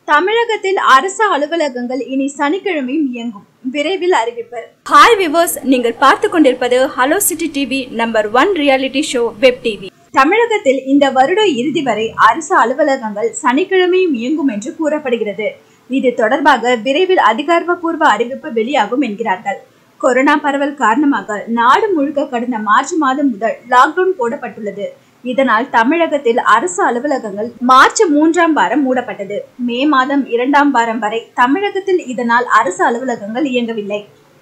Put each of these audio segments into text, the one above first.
தமிழகத்தில் அரசு அலுவலகங்கள் இனி சனிக்கிழமையும் இயங்கும் விரைவில் அறிவிப்பு ஹாய் விவர்ஸ் நீங்கள் பார்த்து கொண்டிருப்பது hello city TV number one reality show web TV தமிழகத்தில் இந்த வருட இறுதி வரை அரசு அலுவலகங்கள் சனிக்கிழமையும் இயங்கும் என்று கூறப்படுகிறது இது தொடர்பாக விரைவில் அதிகாரப்பூர்வ அறிவிப்பு வெளியாகும் என்கிறார்கள் கொரோனா பரவல் காரணமாக நாடு முழுக்க கடந்த மார்ச் மாதம் முதல் லாக்டவுன் போடப்பட்டுள்ளது இதனால் தமிழகத்தில் அரசு அலுவலகங்கள் மார்ச் மூன்றாம் வாரம் மூடப்பட்டது மே மாதம் இரண்டாம் வாரம் வரை தமிழகத்தில் இதனால் அரசு அலுவலகங்கள் இயங்கவில்லை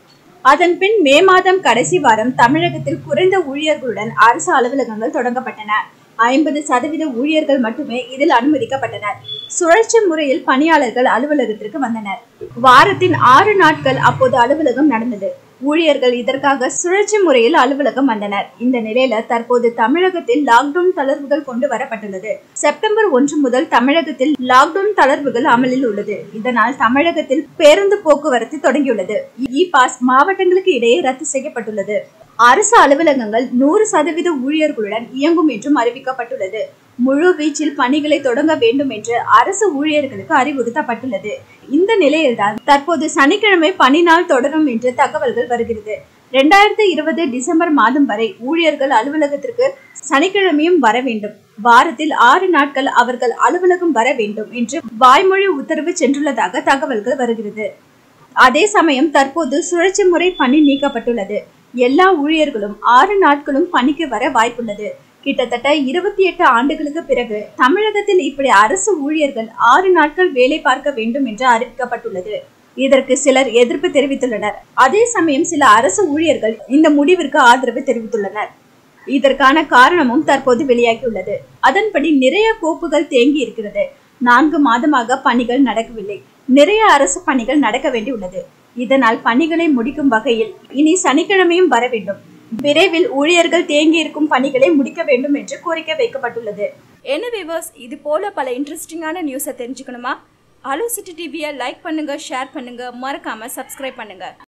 அதன் பின் மே மாதம் கடைசி வாரம் தமிழகத்தில் குறைந்த ஊழியர்களுடன் அரசு அலுவலகங்கள் தொடங்கப்பட்டன ஐம்பது சதவீத ஊழியர்கள் மட்டுமே இதில் அனுமதிக்கப்பட்டனர் சுழற்சி முறையில் பணியாளர்கள் அலுவலகத்திற்கு வந்தனர் வாரத்தின் ஆறு நாட்கள் அப்போது அலுவலகம் நடந்தது ஊழியர்கள் இதற்காக சுழற்சி முறையில் அலுவலகம் வந்தனர் இந்த நிலையில தற்போது தமிழகத்தில் லாக்டவுன் தளர்வுகள் கொண்டு வரப்பட்டுள்ளது செப்டம்பர் ஒன்று முதல் தமிழகத்தில் லாக்டவுன் தளர்வுகள் அமலில் உள்ளது இதனால் தமிழகத்தில் பேருந்து போக்குவரத்து தொடங்கியுள்ளது இ பாஸ் மாவட்டங்களுக்கு இடையே ரத்து செய்யப்பட்டுள்ளது அரசு அலுவலகங்கள் நூறு சதவீத ஊழியர்களுடன் இயங்கும் என்றும் அறிவிக்கப்பட்டுள்ளது முழு வீச்சில் பணிகளை தொடங்க வேண்டும் என்று அரசு ஊழியர்களுக்கு அறிவுறுத்தப்பட்டுள்ளது இந்த நிலையில்தான் தற்போது சனிக்கிழமை பணி நாள் தொடரும் என்று தகவல்கள் வருகிறது இரண்டாயிரத்தி இருபது டிசம்பர் மாதம் வரை ஊழியர்கள் அலுவலகத்திற்கு சனிக்கிழமையும் வர வேண்டும் வாரத்தில் ஆறு நாட்கள் அவர்கள் அலுவலகம் வர வேண்டும் என்று வாய்மொழி உத்தரவு சென்றுள்ளதாக தகவல்கள் வருகிறது அதே சமயம் தற்போது சுழற்சி முறை பணி நீக்கப்பட்டுள்ளது எல்லா ஊழியர்களும் ஆறு நாட்களும் பணிக்கு வர வாய்ப்புள்ளது கிட்டத்தட்ட இருபத்தி எட்டு ஆண்டுகளுக்கு பிறகு தமிழகத்தில் இப்படி அரசு ஊழியர்கள் ஆறு நாட்கள் வேலை பார்க்க வேண்டும் என்று அறிவிக்கப்பட்டுள்ளது இதற்கு சிலர் எதிர்ப்பு தெரிவித்துள்ளனர் அதே சமயம் சில அரசு ஊழியர்கள் இந்த முடிவிற்கு ஆதரவு தெரிவித்துள்ளனர் இதற்கான காரணமும் தற்போது வெளியாகியுள்ளது அதன்படி நிறைய கோப்புகள் தேங்கி இருக்கிறது நான்கு மாதமாக பணிகள் நடக்கவில்லை நிறைய அரசு பணிகள் நடக்க வேண்டியுள்ளது இதனால் பணிகளை முடிக்கும் வகையில் இனி சனிக்கிழமையும் வர வேண்டும் விரைவில் ஊழியர்கள் தேங்கி இருக்கும் பணிகளை முடிக்க வேண்டும் என்று கோரிக்கை வைக்கப்பட்டுள்ளது என்ன விவர்ஸ் இது போல பல இன்ட்ரெஸ்டிங்கான நியூஸை தெரிஞ்சுக்கணுமா அலோ சிட்டி டிவியை லைக் பண்ணுங்க ஷேர் பண்ணுங்க மறக்காம சப்ஸ்கிரைப் பண்ணுங்க